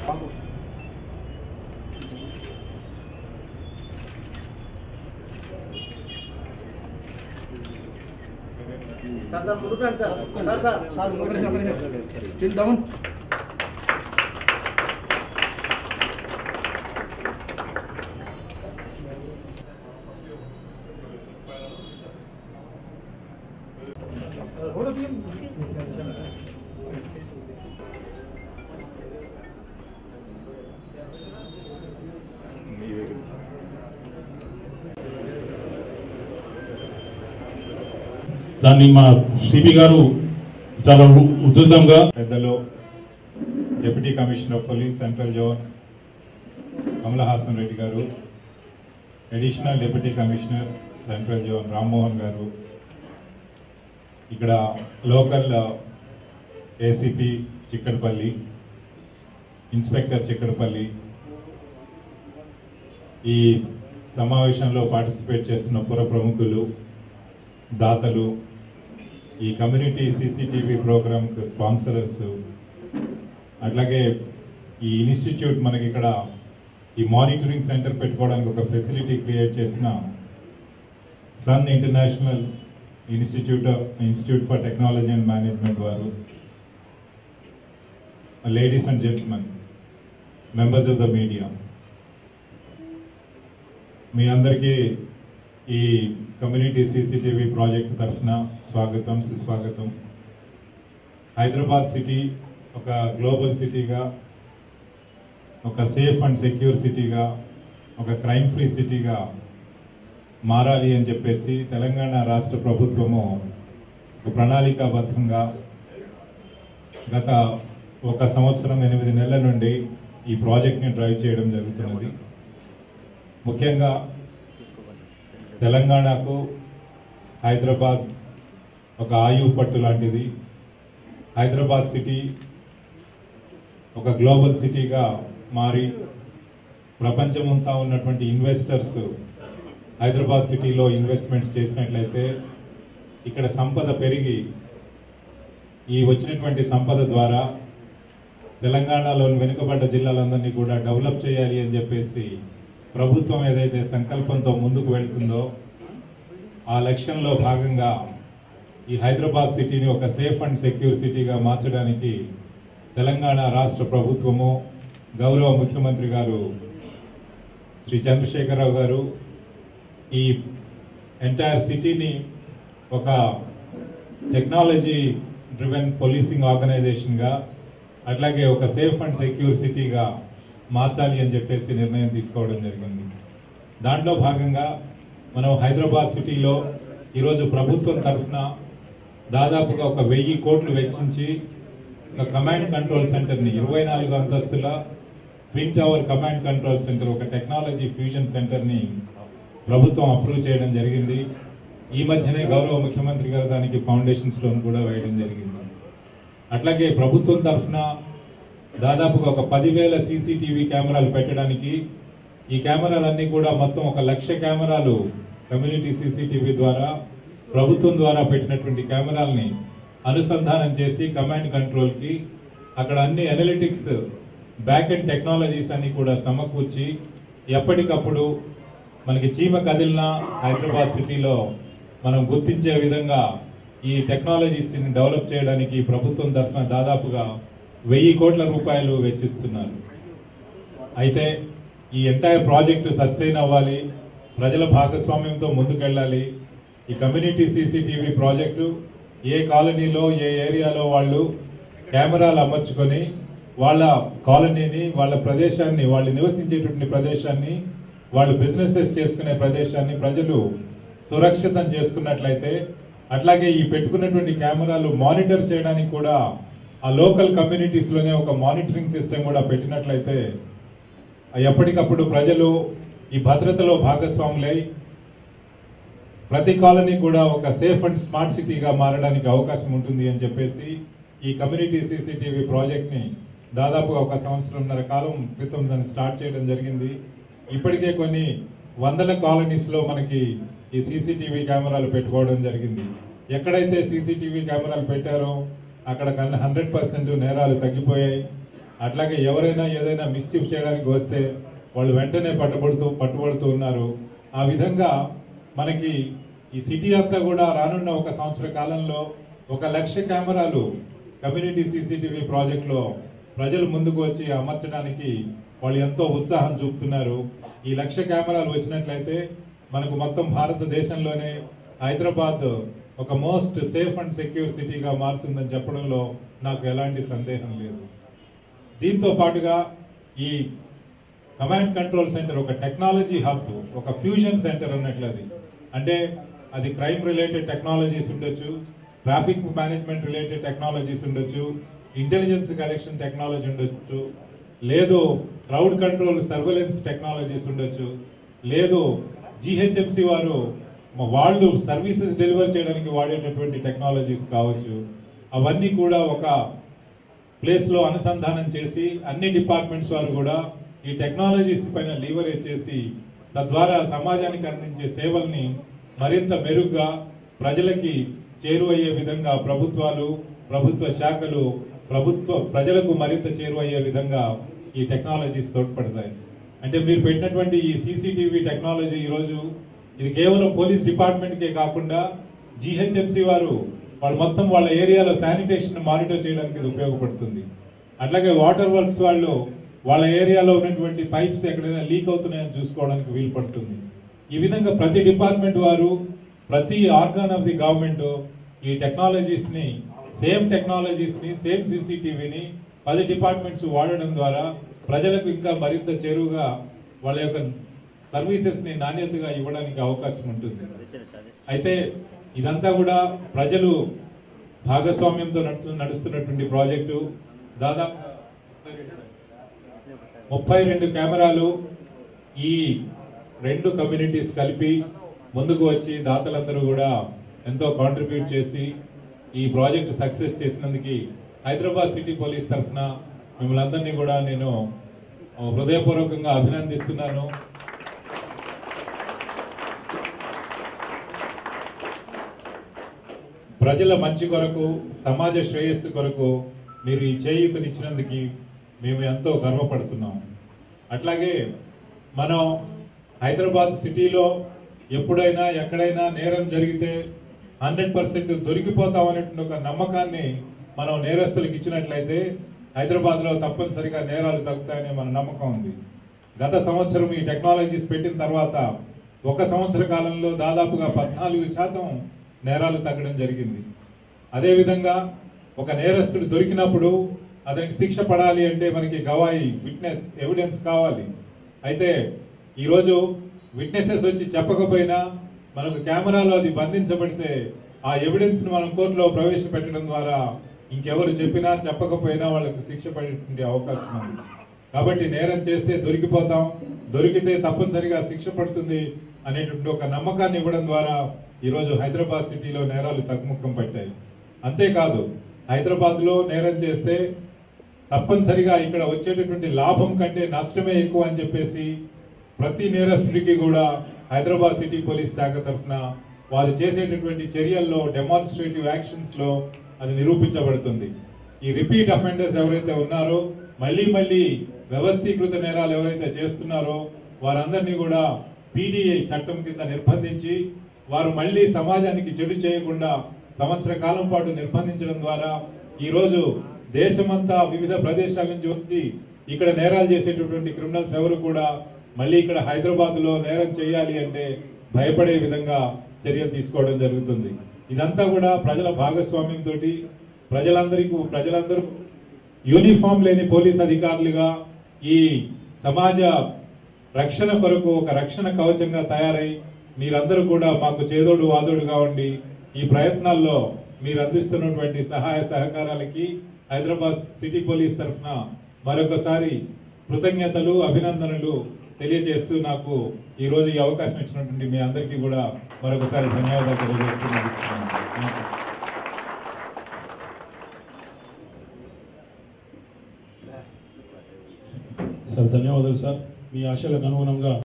Sir sir ముందుకు రండి sir sir sir Till down. దాన్ని మా సిపి గారు చాలా ఉ- ఉధృతంగా పెద్దలు deputy commissioner of police central zone Kamala Hasan Reddy garu additional deputy commissioner central zone Rammohan garu ఇక్కడ local ACP Chikkadpally inspector Chikkadpally ఈ సమావేశంలో పార్టిసిపేట్ చేస్తున్న పుర ప్రముఖులు దాతలు ఈ కమ్యూనిటీ సీసీటీవీ ప్రోగ్రామ్ స్పాన్సరర్స్ అట్లాగే ఈ ఇన్స్టిట్యూట్ మనకి ఇక్కడ ఈ మానిటరింగ్ సెంటర్ పెట్టుకోవడానికి ఒక ఫెసిలిటీ క్రియేట్ చేసిన Sun International institute institute for technology and management వారు ladies and gentlemen members of the media మీ అందరికీ ఈ కమ్యూనిటీ సీసీటీవీ ప్రాజెక్ట్ తరఫున స్వాగతం సుస్వాగతం హైదరాబాద్ సిటీ ఒక గ్లోబల్ సిటీగా ఒక సేఫ్ అండ్ సెక్యూర్ సిటీగా ఒక క్రైమ్ ఫ్రీ సిటీగా మారాలి అని చెప్పేసి తెలంగాణ రాష్ట్ర ప్రభుత్వము ఒక ప్రణాళికాబద్ధంగా గత ఒక సంవత్సరం ఎనిమిది నెలల నుండి ఈ ప్రాజెక్ట్ని డ్రైవ్ చేయడం జరుగుతున్నది ముఖ్యంగా తెలంగాణకు హైదరాబాద్ ఒక ఆయువు పట్టు లాంటిది హైదరాబాద్ సిటీ ఒక గ్లోబల్ సిటీగా మారి ప్రపంచమంతా ఉన్నటువంటి ఇన్వెస్టర్స్ హైదరాబాద్ సిటీలో ఇన్వెస్ట్మెంట్స్ చేసినట్లయితే ఇక్కడ సంపద పెరిగి ఈ వచ్చినటువంటి సంపద ద్వారా తెలంగాణలోని వెనుకబడ్డ జిల్లాలందరినీ కూడా డెవలప్ చేయాలి అని చెప్పేసి ప్రభుత్వం ఏదైతే సంకల్పంతో ముందుకు వెళ్తుందో ఆ లక్ష్యంలో భాగంగా ఈ హైదరాబాద్ సిటీని ఒక సేఫ్ అండ్ సెక్యూర్ సిటీగా మార్చడానికి తెలంగాణ రాష్ట్ర ప్రభుత్వము గౌరవ ముఖ్యమంత్రి గారు శ్రీ చంద్రశేఖరరావు గారు ఈ ఎంటైర్ సిటీని ఒక టెక్నాలజీ డ్రివెన్ పోలీసింగ్ ఆర్గనైజేషన్గా అట్లాగే ఒక సేఫ్ అండ్ సెక్యూర్ సిటీగా మార్చాలి అని చెప్పేసి నిర్ణయం తీసుకోవడం జరిగింది దాంట్లో భాగంగా మనం హైదరాబాద్ సిటీలో ఈరోజు ప్రభుత్వం తరఫున దాదాపుగా ఒక వెయ్యి కోట్లు వెచ్చించి ఒక కమాండ్ కంట్రోల్ సెంటర్ని ఇరవై నాలుగు అంతస్తుల twin tower command control centre ఒక టెక్నాలజీ ఫ్యూజన్ సెంటర్ని ప్రభుత్వం అప్రూవ్ చేయడం జరిగింది ఈ మధ్యనే గౌరవ ముఖ్యమంత్రి గారు దానికి ఫౌండేషన్ స్టోన్ కూడా వేయడం జరిగింది అట్లాగే ప్రభుత్వం తరఫున దాదాపుగా ఒక పదివేల సీసీటీవీ కెమెరాలు పెట్టడానికి ఈ కెమెరాలన్నీ కూడా మొత్తం ఒక లక్ష కెమెరాలు కమ్యూనిటీ సీసీటీవీ ద్వారా ప్రభుత్వం ద్వారా పెట్టినటువంటి కెమెరాల్ని అనుసంధానం చేసి కమాండ్ కంట్రోల్కి అక్కడ అన్ని అనలిటిక్స్ బ్యాక్ అండ్ టెక్నాలజీస్ అన్ని కూడా సమకూర్చి ఎప్పటికప్పుడు మనకి చీమ కదిలినా హైదరాబాద్ సిటీలో మనం గుర్తించే విధంగా ఈ టెక్నాలజీస్ని డెవలప్ చేయడానికి ప్రభుత్వం తరఫున దాదాపుగా వెయ్యి కోట్ల రూపాయలు వెచ్చిస్తున్నారు అయితే ఈ ఎంటైర్ ప్రాజెక్టు సస్టైన్ అవ్వాలి ప్రజల భాగస్వామ్యంతో ముందుకెళ్ళాలి ఈ కమ్యూనిటీ సీసీటీవీ ప్రాజెక్టు ఏ కాలనీలో ఏ ఏరియాలో వాళ్ళు కెమెరాలు అమర్చుకొని వాళ్ళ కాలనీని వాళ్ళ ప్రదేశాన్ని వాళ్ళు నివసించేటువంటి ప్రదేశాన్ని వాళ్ళు బిజినెసెస్ చేసుకునే ప్రదేశాన్ని ప్రజలు సురక్షితం చేసుకున్నట్లయితే అట్లాగే ఈ పెట్టుకున్నటువంటి కెమెరాలు మానిటర్ చేయడానికి కూడా ఆ లోకల్ కమ్యూనిటీస్లోనే ఒక మానిటరింగ్ సిస్టమ్ కూడా పెట్టినట్లయితే ఎప్పటికప్పుడు ప్రజలు ఈ భద్రతలో భాగస్వాములై ప్రతి కాలనీ కూడా ఒక సేఫ్ అండ్ స్మార్ట్ సిటీగా మారడానికి అవకాశం ఉంటుంది అని చెప్పేసి ఈ కమ్యూనిటీ సీసీటీవీ ప్రాజెక్ట్ని దాదాపుగా ఒక సంవత్సరంన్నర కాలం క్రితం దాన్ని స్టార్ట్ చేయడం జరిగింది ఇప్పటికే కొన్ని వందల కాలనీస్లో మనకి ఈ సీసీటీవీ కెమెరాలు పెట్టుకోవడం జరిగింది ఎక్కడైతే సీసీటీవీ కెమెరాలు పెట్టారో అక్కడ కన్నా హండ్రెడ్ పర్సెంట్ నేరాలు తగ్గిపోయాయి అట్లాగే ఎవరైనా ఏదైనా మిస్చీఫ్ చేయడానికి వస్తే వాళ్ళు వెంటనే పట్టుబడుతూ పట్టుబడుతూ ఉన్నారు ఆ విధంగా మనకి ఈ సిటీ అంతా కూడా రానున్న ఒక సంవత్సర కాలంలో ఒక లక్ష కెమెరాలు కమ్యూనిటీ సీసీటీవీ ప్రాజెక్టులో ప్రజలు ముందుకు వచ్చి అమర్చడానికి వాళ్ళు ఎంతో ఉత్సాహం చూపుతున్నారు ఈ లక్ష కెమెరాలు వచ్చినట్లయితే మనకు మొత్తం భారతదేశంలోనే హైదరాబాద్ ఒక మోస్ట్ సేఫ్ అండ్ సెక్యూర్ సిటీగా మారుతుందని చెప్పడంలో నాకు ఎలాంటి సందేహం లేదు దీంతో పాటుగా ఈ కమాండ్ కంట్రోల్ సెంటర్ ఒక టెక్నాలజీ హబ్ ఒక ఫ్యూజన్ సెంటర్ అన్నట్లు అది అంటే అది క్రైమ్ రిలేటెడ్ టెక్నాలజీస్ ఉండొచ్చు ట్రాఫిక్ మేనేజ్మెంట్ రిలేటెడ్ టెక్నాలజీస్ ఉండొచ్చు ఇంటెలిజెన్స్ కలెక్షన్ టెక్నాలజీ ఉండొచ్చు లేదు క్రౌడ్ కంట్రోల్ సర్వేలెన్స్ టెక్నాలజీస్ ఉండొచ్చు లేదు జిహెచ్ఎంసి వారు మ- వాళ్ళు సర్వీసెస్ డెలివర్ చేయడానికి వాడేటటువంటి టెక్నాలజీస్ కావచ్చు అవన్నీ కూడా ఒక ప్లేస్ లో అనుసంధానం చేసి అన్ని డిపార్ట్మెంట్స్ వారు కూడా ఈ టెక్నాలజీస్ పైన లీవరేజ్ చేసి తద్వారా సమాజానికి అందించే సేవల్ని మరింత మెరుగ్గా ప్రజలకి చేరువయ్యే విధంగా ప్రభుత్వాలు ప్రభుత్వ శాఖలు ప్రభుత్వ ప్రజలకు మరింత చేరువయ్యే విధంగా ఈ టెక్నాలజీస్ తోడ్పడతాయి అంటే మీరు పెట్టినటువంటి ఈ సీసీటీవీ టెక్నాలజీ ఈరోజు ఇది కేవలం పోలీస్ డిపార్ట్మెంట్కే కాకుండా జిహెచ్ఎంసి వారు వాళ్ళు మొత్తం వాళ్ళ ఏరియాలో శానిటేషన్ మానిటర్ చేయడానికి ఇది ఉపయోగపడుతుంది అట్లాగే వాటర్ వర్క్స్ వాళ్ళు వాళ్ళ ఏరియాలో ఉన్నటువంటి పైప్స్ ఎక్కడైనా లీక్ అవుతున్నాయని చూసుకోవడానికి వీలు పడుతుంది ఈ విధంగా ప్రతి డిపార్ట్మెంట్ వారు ప్రతి ఆర్గాన్ ఆఫ్ ది గవర్నమెంట్ ఈ టెక్నాలజీస్ ని సేమ్ టెక్నాలజీస్ ని సేమ్ సీసీటీవీని పది డిపార్ట్మెంట్స్ వాడడం ద్వారా ప్రజలకు ఇంకా మరింత చేరువుగా వాళ్ళ యొక్క సర్వీసెస్ ని నాణ్యతగా ఇవ్వడానికి అవకాశం ఉంటుంది అయితే ఇదంతా కూడా ప్రజలు భాగస్వామ్యంతో నడుస్తు నడుస్తున్నటువంటి ప్రాజెక్టు దాదాపు ముప్పై రెండు కెమెరాలు ఈ రెండు కమ్యూనిటీస్ కలిపి ముందుకు వచ్చి దాతలందరూ కూడా ఎంతో కాంట్రిబ్యూట్ చేసి ఈ ప్రాజెక్ట్ సక్సెస్ చేసినందుకు హైదరాబాద్ సిటీ పోలీస్ తరఫున మిమ్మల్ని అందరినీ కూడా నేను హృదయపూర్వకంగా అభినందిస్తున్నాను ప్రజల మంచి కొరకు సమాజ శ్రేయస్సు కొరకు మీరు ఈ చేయూతనిచ్చినందుకు మేము ఎంతో గర్వపడుతున్నాం అట్లాగే మనం హైదరాబాద్ సిటీలో ఎప్పుడైనా ఎక్కడైనా నేరం జరిగితే హండ్రెడ్ పర్సెంట్ దొరికిపోతాం అనేటువంటి ఒక నమ్మకాన్ని మనం నేరస్తులకు ఇచ్చినట్లయితే హైదరాబాద్లో తప్పనిసరిగా నేరాలు తగ్గుతాయనే మన నమ్మకం ఉంది గత సంవత్సరం ఈ టెక్నాలజీస్ పెట్టిన తర్వాత ఒక సంవత్సర కాలంలో దాదాపుగా పద్నాలుగు శాతం నేరాలు తగ్గడం జరిగింది అదేవిధంగా ఒక నేరస్తుడు దొరికినప్పుడు అతనికి శిక్ష పడాలి అంటే మనకి గవాయి విట్నెస్ ఎవిడెన్స్ కావాలి అయితే ఈరోజు విట్నెసెస్ వచ్చి చెప్పకపోయినా మనకు కెమెరాలో అది బంధించబడితే ఆ ఎవిడెన్స్ను మనం కోర్టులో ప్రవేశపెట్టడం ద్వారా ఇంకెవరు చెప్పినా చెప్పకపోయినా వాళ్ళకు శిక్ష పడేటువంటి అవకాశం ఉంది కాబట్టి నేరం చేస్తే దొరికిపోతాం దొరికితే తప్పనిసరిగా శిక్ష పడుతుంది అనేటువంటి ఒక నమ్మకాన్ని ఇవ్వడం ద్వారా ఈరోజు హైదరాబాద్ సిటీలో నేరాలు తగ్గుముఖం పట్టాయి అంతేకాదు హైదరాబాద్లో నేరం చేస్తే తప్పనిసరిగా ఇక్కడ వచ్చేటటువంటి లాభం కంటే నష్టమే ఎక్కువ అని చెప్పేసి ప్రతి నేరస్తుడికి కూడా హైదరాబాద్ సిటీ పోలీస్ శాఖ తరఫున వాళ్ళు చేసేటటువంటి చర్యల్లో డెమాన్స్ట్రేటివ్ యాక్షన్స్ లో అది నిరూపించబడుతుంది ఈ రిపీట్ అఫెండర్స్ ఎవరైతే ఉన్నారో మళ్ళీ మళ్ళీ వ్యవస్థీకృత నేరాలు ఎవరైతే చేస్తున్నారో వారందరినీ కూడా పీడీఐ చట్టం కింద నిర్బంధించి వారు మళ్ళీ సమాజానికి చెడు చేయకుండా సంవత్సర కాలం పాటు నిర్బంధించడం ద్వారా ఈరోజు దేశమంతా వివిధ ప్రదేశాల నుంచి వచ్చి ఇక్కడ నేరాలు చేసేటటువంటి క్రిమినల్స్ ఎవరు కూడా మళ్ళీ ఇక్కడ హైదరాబాద్ లో నేరం చేయాలి అంటే భయపడే విధంగా చర్యలు తీసుకోవడం జరుగుతుంది ఇదంతా కూడా ప్రజల భాగస్వామ్యంతో ప్రజలందరికీ ప్రజలందరూ యూనిఫామ్ లేని పోలీస్ అధికారులుగా ఈ సమాజ రక్షణ కొరకు ఒక రక్షణ కవచంగా తయారై మీరందరూ కూడా మాకు చేదోడు వాదోడుగా ఉండి ఈ ప్రయత్నాల్లో మీరు అందిస్తున్నటువంటి సహాయ సహకారాలకి హైదరాబాద్ సిటీ పోలీస్ తరఫున మరొకసారి కృతజ్ఞతలు అభినందనలు తెలియజేస్తూ నాకు ఈ రోజు ఈ అవకాశం ఇచ్చినటువంటి మీ అందరికీ కూడా మరొకసారి ధన్యవాదాలు తెలియజేస్తున్నాను సార్ ధన్యవాదాలు సార్ మీ ఆశలకు అనుగుణంగా